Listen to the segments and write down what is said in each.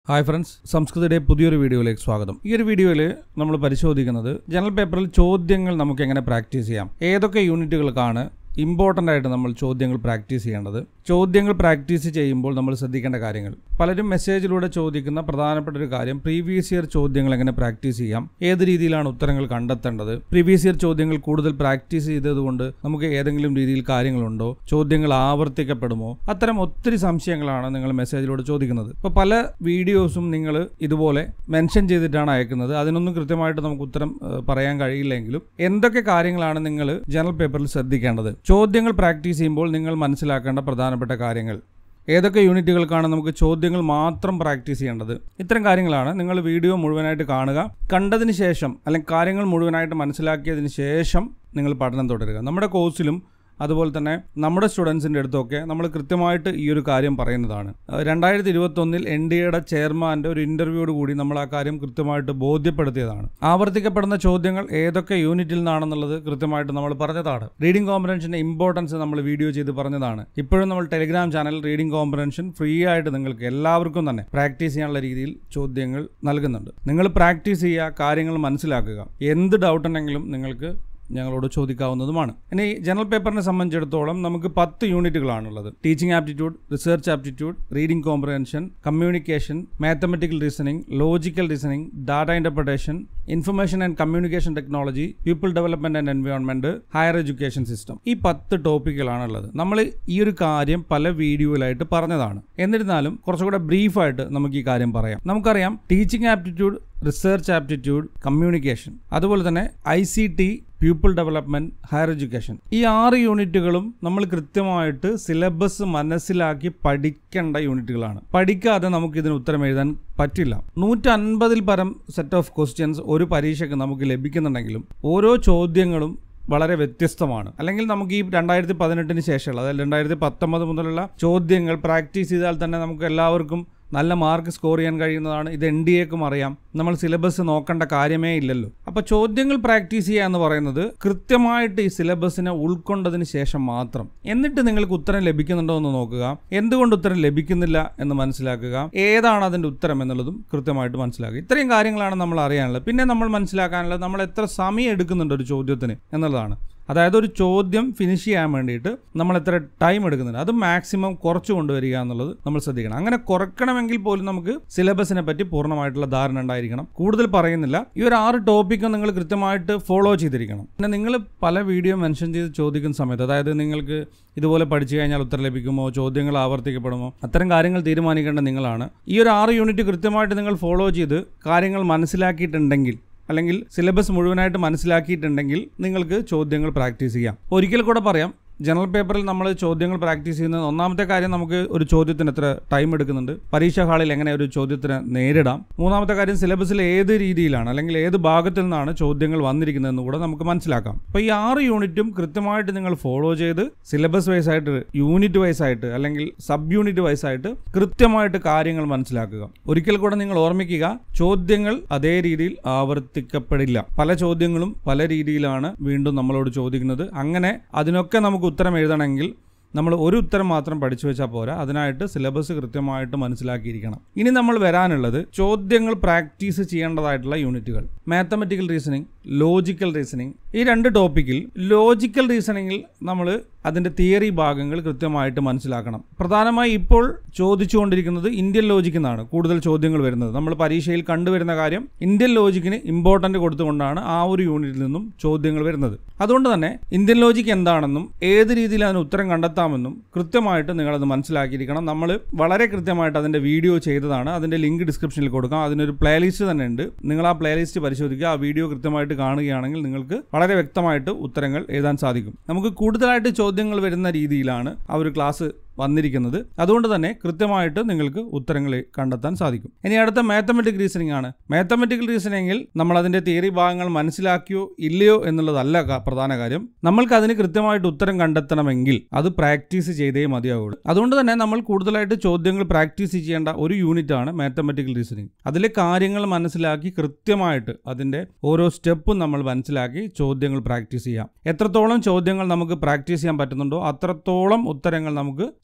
hi friends സംസ്കൃതയുടെ പുതിയൊരു വീഡിയോയിലേക്ക് സ്വാഗതം ഈ ഒരു വീഡിയോയിൽ നമ്മൾ പരിശോധിക്കുന്നത് ജനറൽ പേപ്പറിൽ ചോദ്യങ്ങൾ നമുക്ക് എങ്ങനെ പ്രാക്ടീസ് ചെയ്യാം ഏതൊക്കെ യൂണിറ്റുകൾക്കാണ് ഇമ്പോർട്ടൻ്റ് ആയിട്ട് നമ്മൾ ചോദ്യങ്ങൾ പ്രാക്ടീസ് ചെയ്യേണ്ടത് ചോദ്യങ്ങൾ പ്രാക്ടീസ് ചെയ്യുമ്പോൾ നമ്മൾ ശ്രദ്ധിക്കേണ്ട കാര്യങ്ങൾ പലരും മെസ്സേജിലൂടെ ചോദിക്കുന്ന പ്രധാനപ്പെട്ട ഒരു കാര്യം പ്രീവിയസ് ഇയർ ചോദ്യങ്ങൾ എങ്ങനെ പ്രാക്ടീസ് ചെയ്യാം ഏത് രീതിയിലാണ് ഉത്തരങ്ങൾ കണ്ടെത്തേണ്ടത് പ്രീവിയസ് ഇയർ ചോദ്യങ്ങൾ കൂടുതൽ പ്രാക്ടീസ് ചെയ്തതുകൊണ്ട് നമുക്ക് ഏതെങ്കിലും രീതിയിൽ കാര്യങ്ങളുണ്ടോ ചോദ്യങ്ങൾ ആവർത്തിക്കപ്പെടുമോ അത്തരം ഒത്തിരി സംശയങ്ങളാണ് നിങ്ങൾ മെസ്സേജിലൂടെ ചോദിക്കുന്നത് ഇപ്പോൾ പല വീഡിയോസും നിങ്ങൾ ഇതുപോലെ മെൻഷൻ ചെയ്തിട്ടാണ് അയക്കുന്നത് അതിനൊന്നും കൃത്യമായിട്ട് നമുക്ക് ഉത്തരം ഏഹ്, പറയാൻ കഴിയില്ലെങ്കിലും എന്തൊക്കെ കാര്യങ്ങളാണ് നിങ്ങൾ ജനറൽ പേപ്പറിൽ ശ്രദ്ധിക്കേണ്ടത് ചോദ്യങ്ങൾ പ്രാക്ടീസ് ചെയ്യുമ്പോൾ നിങ്ങൾ മനസ്സിലാക്കേണ്ട പ്രധാനപ്പെട്ട കാര്യങ്ങൾ ഏതൊക്കെ യൂണിറ്റുകൾക്കാണ് നമുക്ക് ചോദ്യങ്ങൾ മാത്രം പ്രാക്ടീസ് ചെയ്യേണ്ടത് ഇത്തരം കാര്യങ്ങളാണ് നിങ്ങൾ വീഡിയോ മുഴുവനായിട്ട് കാണുക കണ്ടതിന് ശേഷം അല്ലെങ്കിൽ കാര്യങ്ങൾ മുഴുവനായിട്ട് മനസ്സിലാക്കിയതിന് ശേഷം നിങ്ങൾ പഠനം തുടരുക നമ്മുടെ കോഴ്സിലും അതുപോലെ തന്നെ നമ്മുടെ സ്റ്റുഡൻസിൻ്റെ അടുത്തൊക്കെ നമ്മൾ കൃത്യമായിട്ട് ഈ ഒരു കാര്യം പറയുന്നതാണ് അഹ് രണ്ടായിരത്തി ഇരുപത്തൊന്നിൽ എൻ ഡി എയുടെ ചെയർമാൻ്റെ ഒരു ഇൻ്റർവ്യൂയോട് കൂടി നമ്മൾ ആ കാര്യം കൃത്യമായിട്ട് ബോധ്യപ്പെടുത്തിയതാണ് ആവർത്തിക്കപ്പെടുന്ന ചോദ്യങ്ങൾ ഏതൊക്കെ യൂണിറ്റിൽ നിന്നാണെന്നുള്ളത് കൃത്യമായിട്ട് നമ്മൾ പറഞ്ഞതാണ് റീഡിംഗ് കോമ്പറൻഷൻ്റെ ഇമ്പോർട്ടൻസ് നമ്മൾ വീഡിയോ ചെയ്ത് പറഞ്ഞതാണ് ഇപ്പോഴും നമ്മൾ Telegram channel reading comprehension free ആയിട്ട് നിങ്ങൾക്ക് എല്ലാവർക്കും തന്നെ പ്രാക്ടീസ് ചെയ്യാനുള്ള രീതിയിൽ ചോദ്യങ്ങൾ നൽകുന്നുണ്ട് നിങ്ങൾ പ്രാക്ടീസ് ചെയ്യുക കാര്യങ്ങൾ മനസ്സിലാക്കുക എന്ത് ഡൗട്ട് ഉണ്ടെങ്കിലും നിങ്ങൾക്ക് ഞങ്ങളോട് ചോദിക്കാവുന്നതുമാണ് ഇനി ജനറൽ പേപ്പറിനെ സംബന്ധിച്ചിടത്തോളം നമുക്ക് പത്ത് യൂണിറ്റുകളാണുള്ളത് teaching aptitude research aptitude reading comprehension communication mathematical reasoning logical reasoning data interpretation information and communication technology people development and environment higher education system ഈ പത്ത് ടോപ്പിക്കുകളാണുള്ളത് നമ്മൾ ഈ ഒരു കാര്യം പല വീഡിയോയിലായിട്ട് പറഞ്ഞതാണ് എന്നിരുന്നാലും കുറച്ചുകൂടെ ബ്രീഫായിട്ട് നമുക്ക് ഈ കാര്യം പറയാം നമുക്കറിയാം teaching aptitude research aptitude communication അതുപോലെ തന്നെ I C T people development higher education ഈ ആറ് യൂണിറ്റുകളും നമ്മൾ കൃത്യമായിട്ട് സിലബസ് മനസ്സിലാക്കി പഠിക്കേണ്ട യൂണിറ്റുകളാണ് പഠിക്കാതെ നമുക്ക് ഇതിന് ഉത്തരം എഴുതാൻ പറ്റില്ല നൂറ്റൻപതിൽ പരം സെറ്റ് ഓഫ് ക്വസ്റ്റ്യൻസ് ഒരു പരീക്ഷയ്ക്ക് നമുക്ക് ലഭിക്കുന്നുണ്ടെങ്കിലും ഓരോ ചോദ്യങ്ങളും വളരെ വ്യത്യസ്തമാണ് അല്ലെങ്കിൽ നമുക്ക് ഈ രണ്ടായിരത്തി പതിനെട്ടിന് ശേഷമുള്ള അതായത് രണ്ടായിരത്തി പത്തൊമ്പത് മുതലുള്ള ചോദ്യങ്ങൾ പ്രാക്ടീസ് ചെയ്താൽ തന്നെ നമുക്ക് എല്ലാവർക്കും നല്ല മാർക്ക് സ്കോർ ചെയ്യാൻ കഴിയുന്നതാണ് ഇത് എൻ ഡി എക്കും അറിയാം നമ്മൾ സിലബസ് നോക്കേണ്ട കാര്യമേ ഇല്ലല്ലോ അപ്പോൾ ചോദ്യങ്ങൾ പ്രാക്ടീസ് ചെയ്യുക എന്ന് പറയുന്നത് കൃത്യമായിട്ട് ഈ സിലബസിനെ ഉൾക്കൊണ്ടതിന് ശേഷം മാത്രം എന്നിട്ട് നിങ്ങൾക്ക് ഉത്തരം ലഭിക്കുന്നുണ്ടോ എന്ന് നോക്കുക എന്തുകൊണ്ട് ഉത്തരം ലഭിക്കുന്നില്ല എന്ന് മനസ്സിലാക്കുക ഏതാണ് അതിൻ്റെ ഉത്തരം എന്നുള്ളതും കൃത്യമായിട്ട് മനസ്സിലാക്കുക ഇത്രയും കാര്യങ്ങളാണ് നമ്മൾ അറിയാനുള്ളത് പിന്നെ നമ്മൾ മനസ്സിലാക്കാനുള്ളത് നമ്മൾ എത്ര സമയം എടുക്കുന്നുണ്ട് ഒരു ചോദ്യത്തിന് എന്നുള്ളതാണ് അതായത് ഒരു ചോദ്യം ഫിനിഷ് ചെയ്യാൻ വേണ്ടിയിട്ട് നമ്മൾ എത്ര ടൈം എടുക്കുന്നുണ്ട് അത് മാക്സിമം കുറച്ച് കൊണ്ടുവരിക എന്നുള്ളത് നമ്മൾ ശ്രദ്ധിക്കണം അങ്ങനെ കുറയ്ക്കണമെങ്കിൽ പോലും നമുക്ക് സിലബസിനെ പറ്റി പൂർണ്ണമായിട്ടുള്ള ധാരണ ഉണ്ടായിരിക്കണം കൂടുതൽ പറയുന്നില്ല ഈ ഒരു ആറ് ടോപ്പിക്കും നിങ്ങൾ കൃത്യമായിട്ട് ഫോളോ ചെയ്തിരിക്കണം പിന്നെ നിങ്ങൾ പല വീഡിയോ മെൻഷൻ ചെയ്ത് ചോദിക്കുന്ന സമയത്ത് അതായത് നിങ്ങൾക്ക് ഇതുപോലെ പഠിച്ചു കഴിഞ്ഞാൽ ഉത്തരം ലഭിക്കുമോ ചോദ്യങ്ങൾ ആവർത്തിക്കപ്പെടുമോ അത്തരം കാര്യങ്ങൾ തീരുമാനിക്കേണ്ട നിങ്ങളാണ് ഈ ഒരു ആറ് യൂണിറ്റ് കൃത്യമായിട്ട് നിങ്ങൾ ഫോളോ ചെയ്ത് കാര്യങ്ങൾ മനസ്സിലാക്കിയിട്ടുണ്ടെങ്കിൽ അല്ലെങ്കിൽ സിലബസ് മുഴുവനായിട്ട് മനസ്സിലാക്കിയിട്ടുണ്ടെങ്കിൽ നിങ്ങൾക്ക് ചോദ്യങ്ങൾ പ്രാക്ടീസ് ചെയ്യാം ഒരിക്കൽ കൂടെ പറയാം ജനറൽ പേപ്പറിൽ നമ്മൾ ചോദ്യങ്ങൾ പ്രാക്ടീസ് ചെയ്യുന്നത് ഒന്നാമത്തെ കാര്യം നമുക്ക് ഒരു ചോദ്യത്തിന് എത്ര ടൈം എടുക്കുന്നുണ്ട് പരീക്ഷാ ഹാളിൽ എങ്ങനെ ഒരു ചോദ്യത്തിന് നേരിടാം മൂന്നാമത്തെ കാര്യം സിലബസിൽ ഏത് രീതിയിലാണ് അല്ലെങ്കിൽ ഏത് ഭാഗത്തിൽ നിന്നാണ് ചോദ്യങ്ങൾ വന്നിരിക്കുന്നതെന്ന് കൂടെ നമുക്ക് മനസ്സിലാക്കാം അപ്പോൾ ഈ ആറ് യൂണിറ്റും കൃത്യമായിട്ട് നിങ്ങൾ ഫോളോ ചെയ്ത് സിലബസ് വൈസ് ആയിട്ട് യൂണിറ്റ് വൈസ് ആയിട്ട് അല്ലെങ്കിൽ സബ് യൂണിറ്റ് വൈസ് ആയിട്ട് കൃത്യമായിട്ട് കാര്യങ്ങൾ മനസ്സിലാക്കുക ഒരിക്കൽ കൂടെ നിങ്ങൾ ഓർമ്മിക്കുക ചോദ്യങ്ങൾ അതേ രീതിയിൽ ആവർത്തിക്കപ്പെടില്ല പല ചോദ്യങ്ങളും പല രീതിയിലാണ് വീണ്ടും നമ്മളോട് ചോദിക്കുന്നത് അങ്ങനെ അതിനൊക്കെ നമുക്ക് ഉത്തരം എഴുതണമെങ്കിൽ നമ്മൾ ഒരു ഉത്തരം മാത്രം പഠിച്ചു വെച്ചാൽ പോരാ അതിനായിട്ട് സിലബസ് കൃത്യമായിട്ട് മനസ്സിലാക്കിയിരിക്കണം ഇനി നമ്മൾ വരാനുള്ളത് ചോദ്യങ്ങൾ പ്രാക്ടീസ് ചെയ്യേണ്ടതായിട്ടുള്ള യൂണിറ്റുകൾ മാത്തമെറ്റിക്കൽ റീസണിങ് ലോജിക്കൽ റീസണിങ് ഈ രണ്ട് ടോപ്പിക്കിൽ ലോജിക്കൽ റീസണിങ്ങിൽ നമ്മൾ അതിൻ്റെ തിയറി ഭാഗങ്ങൾ കൃത്യമായിട്ട് മനസ്സിലാക്കണം പ്രധാനമായി ഇപ്പോൾ ചോദിച്ചുകൊണ്ടിരിക്കുന്നത് ഇന്ത്യൻ ലോജിക്കിൽ നിന്നാണ് കൂടുതൽ ചോദ്യങ്ങൾ വരുന്നത് നമ്മൾ പരീക്ഷയിൽ കണ്ടുവരുന്ന കാര്യം ഇന്ത്യൻ ലോജിക്കിന് ഇമ്പോർട്ടൻ്റ് കൊടുത്തുകൊണ്ടാണ് ആ ഒരു യൂണിറ്റിൽ നിന്നും ചോദ്യങ്ങൾ വരുന്നത് അതുകൊണ്ട് തന്നെ ഇന്ത്യൻ ലോജിക്ക് എന്താണെന്നും ഏത് രീതിയിൽ അതിന് ഉത്തരം കണ്ടെത്താമെന്നും കൃത്യമായിട്ട് നിങ്ങളത് മനസ്സിലാക്കിയിരിക്കണം നമ്മൾ വളരെ കൃത്യമായിട്ട് അതിൻ്റെ വീഡിയോ ചെയ്തതാണ് അതിൻ്റെ ലിങ്ക് ഡിസ്ക്രിപ്ഷനിൽ കൊടുക്കാം അതിനൊരു പ്ലേലിസ്റ്റ് തന്നെ ഉണ്ട് നിങ്ങൾ ആ പ്ലേലിസ്റ്റ് പരിശോധിക്കുക ആ വീഡിയോ കൃത്യമായിട്ട് കാണുകയാണെങ്കിൽ നിങ്ങൾക്ക് വളരെ വ്യക്തമായിട്ട് ഉത്തരങ്ങൾ എഴുതാൻ സാധിക്കും നമുക്ക് കൂടുതലായിട്ട് ചോദ്യങ്ങൾ വരുന്ന രീതിയിലാണ് ആ ഒരു ക്ലാസ് വന്നിരിക്കുന്നത് അതുകൊണ്ട് തന്നെ കൃത്യമായിട്ട് നിങ്ങൾക്ക് ഉത്തരങ്ങൾ കണ്ടെത്താൻ സാധിക്കും ഇനി അടുത്ത മാത്തമെറ്റിക് റീസണിംഗ് ആണ് മാത്തമെറ്റിക്കൽ റീസണിങ്ങിൽ നമ്മൾ അതിൻ്റെ തിയറി ഭാഗങ്ങൾ മനസ്സിലാക്കിയോ ഇല്ലയോ എന്നുള്ളതല്ല ക- പ്രധാന കാര്യം നമ്മൾക്ക് അതിന് കൃത്യമായിട്ട് ഉത്തരം കണ്ടെത്തണമെങ്കിൽ അത് പ്രാക്ടീസ് ചെയ്തേ മതിയാവുള്ളൂ അതുകൊണ്ട് തന്നെ നമ്മൾ കൂടുതലായിട്ട് ചോദ്യങ്ങൾ പ്രാക്ടീസ് ചെയ്യേണ്ട ഒരു യൂണിറ്റ് ആണ് മാത്തമെറ്റിക്കൽ റീസണിങ് അതിലെ കാര്യങ്ങൾ മനസ്സിലാക്കി കൃത്യമായിട്ട് അതിൻ്റെ ഓരോ സ്റ്റെപ്പും നമ്മൾ മനസ്സിലാക്കി ചോദ്യങ്ങൾ പ്രാക്ടീസ് ചെയ്യാം എത്രത്തോളം ചോദ്യങ്ങൾ നമുക്ക് പ്രാക്ടീസ് ചെയ്യാൻ പറ്റുന്നുണ്ടോ അത്രത്തോളം ഉത്തരങ്ങൾ നമുക്ക്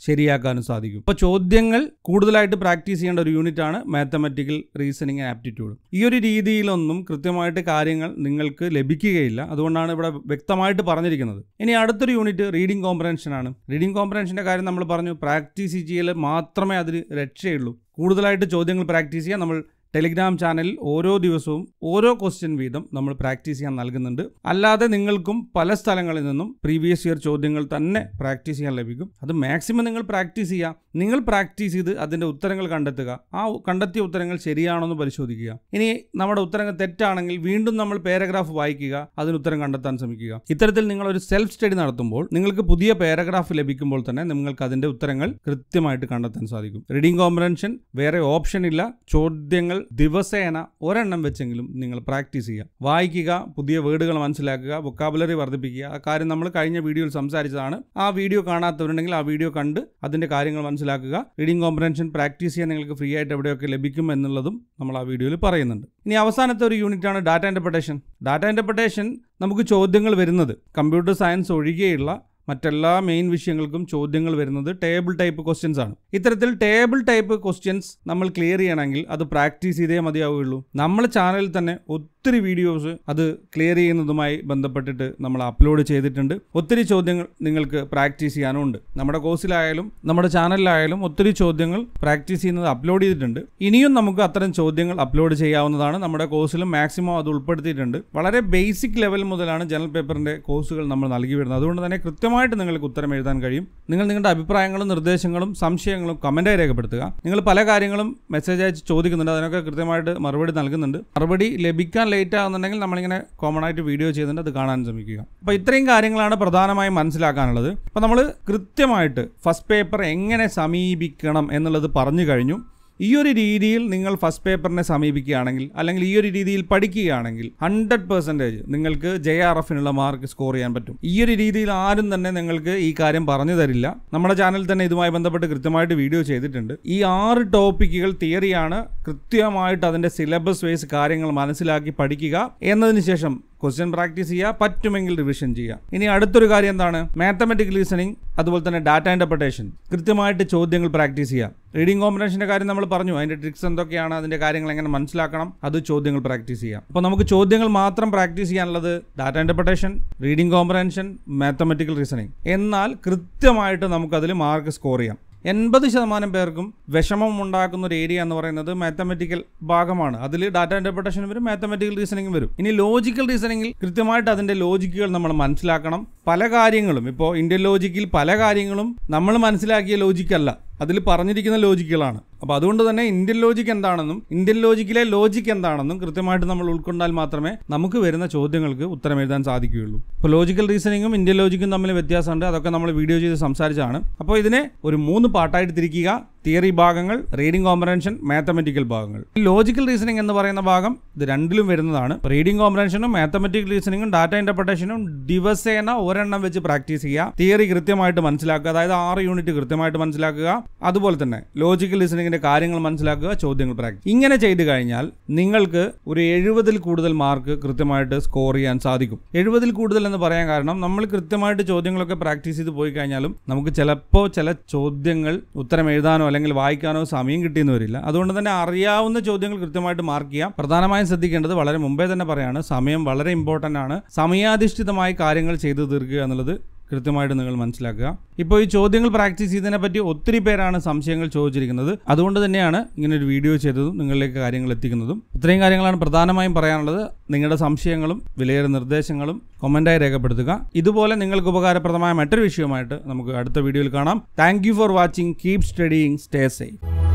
ശരിയാക്കാനും സാധിക്കും അപ്പോൾ ചോദ്യങ്ങൾ കൂടുതലായിട്ട് പ്രാക്ടീസ് ചെയ്യേണ്ട ഒരു യൂണിറ്റ് ആണ് മാത്തമെറ്റിക്കൽ റീസണിങ് ആപ്റ്റിറ്റ്യൂഡ് ഈ ഒരു രീതിയിലൊന്നും കൃത്യമായിട്ട് കാര്യങ്ങൾ നിങ്ങൾക്ക് ലഭിക്കുകയില്ല അതുകൊണ്ടാണ് ഇവിടെ വ്യക്തമായിട്ട് പറഞ്ഞിരിക്കുന്നത് ഇനി അടുത്തൊരു യൂണിറ്റ് റീഡിംഗ് കോംപ്രഹൻഷൻ ആണ് റീഡിംഗ് കോംപ്രഹൻഷൻ്റെ കാര്യം നമ്മൾ പറഞ്ഞു പ്രാക്ടീസ് ചെയ്യൽ മാത്രമേ അതിന് രക്ഷയുള്ളൂ കൂടുതലായിട്ട് ചോദ്യങ്ങൾ പ്രാക്ടീസ് ചെയ്യാൻ നമ്മൾ ടെലിഗ്രാം ചാനലിൽ ഓരോ ദിവസവും ഓരോ ക്വസ്റ്റ്യൻ വീതം നമ്മൾ പ്രാക്ടീസ് ചെയ്യാൻ നൽകുന്നുണ്ട് അല്ലാതെ നിങ്ങൾക്കും പല സ്ഥലങ്ങളിൽ നിന്നും പ്രീവിയസ് ഇയർ ചോദ്യങ്ങൾ തന്നെ പ്രാക്ടീസ് ചെയ്യാൻ ലഭിക്കും അത് മാക്സിമം നിങ്ങൾ പ്രാക്ടീസ് ചെയ്യുക നിങ്ങൾ പ്രാക്ടീസ് ചെയ്ത് അതിൻ്റെ ഉത്തരങ്ങൾ കണ്ടെത്തുക ആ കണ്ടെത്തിയ ഉത്തരങ്ങൾ ശരിയാണോ എന്ന് പരിശോധിക്കുക ഇനി നമ്മുടെ ഉത്തരങ്ങൾ തെറ്റാണെങ്കിൽ വീണ്ടും നമ്മൾ പാരഗ്രാഫ് വായിക്കുക അതിന് ഉത്തരം കണ്ടെത്താൻ ശ്രമിക്കുക ഇത്തരത്തിൽ നിങ്ങൾ ഒരു സെൽഫ് സ്റ്റഡി നടത്തുമ്പോൾ നിങ്ങൾക്ക് പുതിയ പാരഗ്രാഫ് ലഭിക്കുമ്പോൾ തന്നെ നിങ്ങൾക്ക് അതിൻ്റെ ഉത്തരങ്ങൾ കൃത്യമായിട്ട് കണ്ടെത്താൻ സാധിക്കും റീഡിംഗ് കോമ്പ്രൻഷൻ വേറെ ഓപ്ഷൻ ഇല്ല ചോദ്യങ്ങൾ ദിവസേന ഒരെണ്ണം വെച്ചെങ്കിലും നിങ്ങൾ പ്രാക്ടീസ് ചെയ്യുക വായിക്കുക പുതിയ വേർഡുകൾ മനസ്സിലാക്കുക വൊക്കാബുലറി വർദ്ധിപ്പിക്കുക ആ കാര്യം നമ്മൾ കഴിഞ്ഞ വീഡിയോയിൽ സംസാരിച്ചതാണ് ആ വീഡിയോ കാണാത്തവരുണ്ടെങ്കിൽ ആ വീഡിയോ കണ്ട് അതിൻ്റെ കാര്യങ്ങൾ മനസ്സിലാക്കുക റീഡിംഗ് കോമ്പ്രൻഷൻ പ്രാക്ടീസ് ചെയ്യാൻ നിങ്ങൾക്ക് ഫ്രീ ആയിട്ട് എവിടെയൊക്കെ ലഭിക്കും എന്നുള്ളതും നമ്മൾ ആ വീഡിയോയിൽ പറയുന്നുണ്ട് ഇനി അവസാനത്തെ ഒരു യൂണിറ്റ് ആണ് ഡാറ്റ ഇൻ്റർപ്രിട്ടേഷൻ ഡാറ്റ ഇൻ്റർപ്രിട്ടേഷൻ നമുക്ക് ചോദ്യങ്ങൾ വരുന്നത് കമ്പ്യൂട്ടർ സയൻസ് ഒഴികെയുള്ള മറ്റെല്ലാ മെയിൻ വിഷയങ്ങൾക്കും ചോദ്യങ്ങൾ വരുന്നത് ടേബിൾ ടൈപ്പ് ക്വസ്റ്റ്യൻസ് ആണ് ഇത്തരത്തിൽ ടേബിൾ ടൈപ്പ് ക്വസ്റ്റ്യൻസ് നമ്മൾ ക്ലിയർ ചെയ്യണമെങ്കിൽ അത് പ്രാക്ടീസ് ചെയ്തേ മതിയാവുകയുള്ളൂ നമ്മുടെ ചാനലിൽ തന്നെ ഒത്തിരി വീഡിയോസ് അത് ക്ലിയർ ചെയ്യുന്നതുമായി ബന്ധപ്പെട്ടിട്ട് നമ്മൾ അപ്ലോഡ് ചെയ്തിട്ടുണ്ട് ഒത്തിരി ചോദ്യങ്ങൾ നിങ്ങൾക്ക് പ്രാക്ടീസ് ചെയ്യാനും ഉണ്ട് നമ്മുടെ കോഴ്സിലായാലും നമ്മുടെ ചാനലിലായാലും ഒത്തിരി ചോദ്യങ്ങൾ പ്രാക്ടീസ് ചെയ്യുന്നത് അപ്ലോഡ് ചെയ്തിട്ടുണ്ട് ഇനിയും നമുക്ക് അത്തരം ചോദ്യങ്ങൾ അപ്ലോഡ് ചെയ്യാവുന്നതാണ് നമ്മുടെ കോഴ്സിലും മാക്സിമം അത് ഉൾപ്പെടുത്തിയിട്ടുണ്ട് വളരെ ബേസിക് ലെവൽ മുതലാണ് ജനറൽ പേപ്പറിന്റെ കോഴ്സുകൾ നമ്മൾ നൽകി വരുന്നത് അതുകൊണ്ട് തന്നെ കൃത്യമായിട്ട് നിങ്ങൾക്ക് ഉത്തരം എഴുതാൻ കഴിയും നിങ്ങൾ നിങ്ങളുടെ അഭിപ്രായങ്ങളും നിർദ്ദേശങ്ങളും സംശയങ്ങളും കമൻറ്റായി രേഖപ്പെടുത്തുക നിങ്ങൾ പല കാര്യങ്ങളും മെസ്സേജ് അയച്ച് ചോദിക്കുന്നുണ്ട് അതിനൊക്കെ കൃത്യമായിട്ട് മറുപടി നൽകുന്നുണ്ട് മറുപടി ലഭിക്കാൻ ലേറ്റ് ആകുന്നുണ്ടെങ്കിൽ നമ്മളിങ്ങനെ കോമൺ ആയിട്ട് വീഡിയോ ചെയ്യുന്നുണ്ട് അത് കാണാൻ ശ്രമിക്കുക അപ്പോൾ ഇത്രയും കാര്യങ്ങളാണ് പ്രധാനമായും മനസ്സിലാക്കാനുള്ളത് അപ്പോൾ നമ്മൾ കൃത്യമായിട്ട് ഫസ്റ്റ് പേപ്പർ എങ്ങനെ സമീപിക്കണം എന്നുള്ളത് പറഞ്ഞു കഴിഞ്ഞു ഈ ഒരു രീതിയിൽ നിങ്ങൾ ഫസ്റ്റ് പേപ്പറിനെ സമീപിക്കുകയാണെങ്കിൽ അല്ലെങ്കിൽ ഈ ഒരു രീതിയിൽ പഠിക്കുകയാണെങ്കിൽ ഹൺഡ്രഡ് പെർസെൻറ്റേജ് നിങ്ങൾക്ക് ജെ ആർ എഫിനുള്ള മാർക്ക് സ്കോർ ചെയ്യാൻ പറ്റും ഈ ഒരു രീതിയിൽ ആരും തന്നെ നിങ്ങൾക്ക് ഈ കാര്യം പറഞ്ഞു തരില്ല നമ്മുടെ ചാനലിൽ തന്നെ ഇതുമായി ബന്ധപ്പെട്ട് കൃത്യമായിട്ട് വീഡിയോ ചെയ്തിട്ടുണ്ട് ഈ ആറ് ടോപ്പിക്കുകൾ തിയറിയാണ് കൃത്യമായിട്ട് അതിൻ്റെ സിലബസ് വൈസ് കാര്യങ്ങൾ മനസ്സിലാക്കി പഠിക്കുക എന്നതിന് ശേഷം ക്വസ്റ്റ്യൻ പ്രാക്ടീസ് ചെയ്യുക പറ്റുമെങ്കിൽ റിവിഷൻ ചെയ്യുക ഇനി അടുത്തൊരു കാര്യം എന്താണ് മാത്തമെറ്റിക്കൽ റീസണിങ് അതുപോലെ തന്നെ ഡാറ്റ ഇൻ്റർപ്രിട്ടേഷൻ കൃത്യമായിട്ട് ചോദ്യങ്ങൾ പ്രാക്ടീസ് ചെയ്യുക റീഡിംഗ് കോമ്പിനേഷൻ്റെ കാര്യം നമ്മൾ പറഞ്ഞു അതിൻ്റെ ട്രിക്സ് എന്തൊക്കെയാണ് അതിൻ്റെ കാര്യങ്ങൾ എങ്ങനെ മനസ്സിലാക്കണം അത് ചോദ്യങ്ങൾ പ്രാക്ടീസ് ചെയ്യാം അപ്പോൾ നമുക്ക് ചോദ്യങ്ങൾ മാത്രം പ്രാക്ടീസ് ചെയ്യാനുള്ളത് data interpretation reading combination mathematical reasoning എന്നാൽ കൃത്യമായിട്ട് നമുക്കതിൽ മാർക്ക് സ്കോർ ചെയ്യാം എൺപത് ശതമാനം പേർക്കും വിഷമം ഉണ്ടാക്കുന്ന ഒരു ഏരിയ എന്ന് പറയുന്നത് മാത്തമെറ്റിക്കൽ ഭാഗമാണ് അതിൽ ഡാറ്റ ഇൻ്റർപ്രിട്ടേഷൻ വരും മാത്തമെറ്റിക്കൽ റീസണിംഗ് വരും ഇനി ലോജിക്കൽ റീസണിങ്ങിൽ കൃത്യമായിട്ട് അതിൻ്റെ ലോജിക്കുകൾ നമ്മൾ മനസ്സിലാക്കണം പല കാര്യങ്ങളും ഇപ്പോൾ ഇന്ത്യൻ ലോജിക്കിൽ പല കാര്യങ്ങളും നമ്മൾ മനസ്സിലാക്കിയ ലോജിക്കല്ല അതിൽ പറഞ്ഞിരിക്കുന്ന ലോജിക്കുകളാണ് അപ്പോൾ അതുകൊണ്ട് തന്നെ ഇന്ത്യൻ ലോജിക്ക് എന്താണെന്നും ഇന്ത്യൻ ലോജിക്കിലെ ലോജിക്ക് എന്താണെന്നും കൃത്യമായിട്ട് നമ്മൾ ഉൾക്കൊണ്ടാൽ മാത്രമേ നമുക്ക് വരുന്ന ചോദ്യങ്ങൾക്ക് ഉത്തരം എഴുതാൻ സാധിക്കുകയുള്ളൂ ഇപ്പോൾ ലോജിക്കൽ റീസണിങ്ങും ഇന്ത്യൻ ലോജിക്കും തമ്മിൽ വ്യത്യാസമുണ്ട് അതൊക്കെ നമ്മൾ വീഡിയോ ചെയ്ത് സംസാരിച്ചാണ് അപ്പോൾ ഇതിനെ ഒരു മൂന്ന് പാർട്ടായിട്ട് തിരിക്കുക തിയറി ഭാഗങ്ങൾ റീഡിംഗ് കോമ്പറൻഷൻ മാത്തമെറ്റിക്കൽ ഭാഗങ്ങൾ ഈ ലോജിക്കൽ റീസണിംഗ് എന്ന് പറയുന്ന ഭാഗം ഇത് രണ്ടിലും വരുന്നതാണ് റീഡിംഗ് കോമ്പറൻഷനും മാത്തമെറ്റിക്കൽ റീസണിങ്ങും ഡാറ്റ ഇന്റർപ്രിട്ടേഷനും ദിവസേന ഒരെണ്ണം വെച്ച് പ്രാക്ടീസ് ചെയ്യുക തിയറി കൃത്യമായിട്ട് മനസ്സിലാക്കുക അതായത് ആറ് യൂണിറ്റ് കൃത്യമായിട്ട് മനസ്സിലാക്കുക അതുപോലെ തന്നെ ലോജിക്കൽ റീസണിങ്ങിന്റെ കാര്യങ്ങൾ മനസ്സിലാക്കുക ചോദ്യങ്ങൾ പ്രാക്ടീസ് ഇങ്ങനെ ചെയ്തു കഴിഞ്ഞാൽ നിങ്ങൾക്ക് ഒരു എഴുപതിൽ കൂടുതൽ മാർക്ക് കൃത്യമായിട്ട് സ്കോർ ചെയ്യാൻ സാധിക്കും എഴുപതിൽ കൂടുതൽ എന്ന് പറയാൻ കാരണം നമ്മൾ കൃത്യമായിട്ട് ചോദ്യങ്ങളൊക്കെ പ്രാക്ടീസ് ചെയ്ത് പോയി കഴിഞ്ഞാലും നമുക്ക് ചിലപ്പോൾ ചില ചോദ്യങ്ങൾ ഉത്തരം എഴുതാനോ അല്ലെങ്കിൽ വായിക്കാനോ സമയം കിട്ടിയെന്ന് വരില്ല അതുകൊണ്ട് തന്നെ അറിയാവുന്ന ചോദ്യങ്ങൾ കൃത്യമായിട്ട് മാർക്ക് ചെയ്യാം പ്രധാനമായും ശ്രദ്ധിക്കേണ്ടത് വളരെ മുമ്പേ തന്നെ പറയാണ് സമയം വളരെ ഇമ്പോർട്ടൻ്റ് ആണ് സമയാധിഷ്ഠിതമായി കാര്യങ്ങൾ ചെയ്തു തീർക്കുക എന്നുള്ളത് കൃത്യമായിട്ട് നിങ്ങൾ മനസ്സിലാക്കുക ഇപ്പോൾ ഈ ചോദ്യങ്ങൾ പ്രാക്ടീസ് ചെയ്തതിനെ പറ്റി ഒത്തിരി പേരാണ് സംശയങ്ങൾ ചോദിച്ചിരിക്കുന്നത് അതുകൊണ്ട് തന്നെയാണ് ഇങ്ങനെ ഒരു വീഡിയോ ചെയ്തതും നിങ്ങളിലേക്ക് കാര്യങ്ങൾ എത്തിക്കുന്നതും ഇത്രയും കാര്യങ്ങളാണ് പ്രധാനമായും പറയാനുള്ളത് നിങ്ങളുടെ സംശയങ്ങളും വിലയേറെ നിർദ്ദേശങ്ങളും കൊമൻ്റായി രേഖപ്പെടുത്തുക ഇതുപോലെ നിങ്ങൾക്ക് ഉപകാരപ്രദമായ മറ്റൊരു വിഷയവുമായിട്ട് നമുക്ക് അടുത്ത വീഡിയോയിൽ കാണാം thank for watching keep studying stay safe